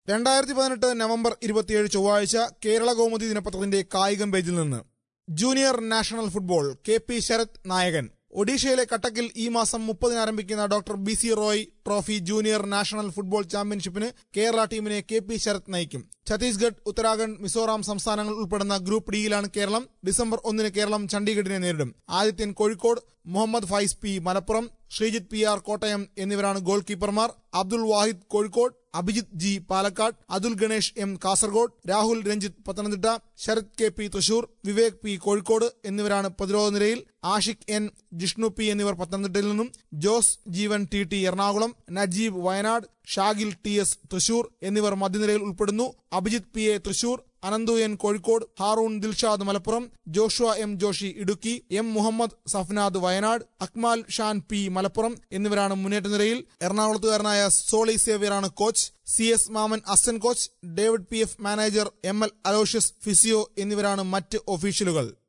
രണ്ടായിരത്തി പതിനെട്ട് നവംബർ ഇരുപത്തിയേഴ് ചൊവ്വാഴ്ച കേരള കൗമുദി ദിനപത്രത്തിന്റെ കായികം പേജിൽ നിന്ന് junior national football K P Sarath നായകൻ ഒഡീഷയിലെ കട്ടക്കിൽ ഈ മാസം മുപ്പതിന് ആരംഭിക്കുന്ന doctor B C Roy trophy junior national football ചാമ്പ്യൻഷിപ്പിന് കേരള ടീമിനെ കെ പി ശരത് നയിക്കും ഛത്തീസ്ഗഡ് ഉത്തരാഖണ്ഡ് മിസോറാം സംസ്ഥാനങ്ങൾ ഉൾപ്പെടുന്ന ഗ്രൂപ്പ് ഡിയിലാണ് കേരളം ഡിസംബർ ഒന്നിന് കേരളം ചണ്ഡീഗഡിനെ നേരിടും Adithyan Kozhikode Muhammad Faiz P Malappuram Sreejith P R Kottayam എന്നിവരാണ് ഗോൾ കീപ്പർമാർ Abdul Wahid Kozhikode Abhijith G Palakkad Athul Ganesh M Kasaragod Rahul Ranjith Pathanamthitta Sarath K P Thrissur Vivek P Kozhikode എന്നിവരാണ് പ്രതിരോധ നിരയിൽ ആഷിഖ് എൻ ജിഷ്ണു പി എന്നിവർ പത്തനംതിട്ടയിൽ നിന്നും Jose Jeevan T T Ernakulam Najeeb Wayanad Shagil T S Thrissur എന്നിവർ മധ്യനിരയിൽ ഉൾപ്പെടുന്നു Abhijith P A Thrissur Ananthu N Kozhikode Haroon Dilshad Malappuram Joshua M Joshy Idukki M Muhammad Safnad Wayanad Akmal Shan P Malappuram എന്നിവരാണ് മുന്നേറ്റ നിരയിൽ എറണാകുളത്തുകാരനായ സോളി സേവ്യറാണ് coach C S Mammen assistant coach David P F manager M L Aloysius physio എന്നിവരാണ് മറ്റ് ഒഫീഷ്യലുകൾ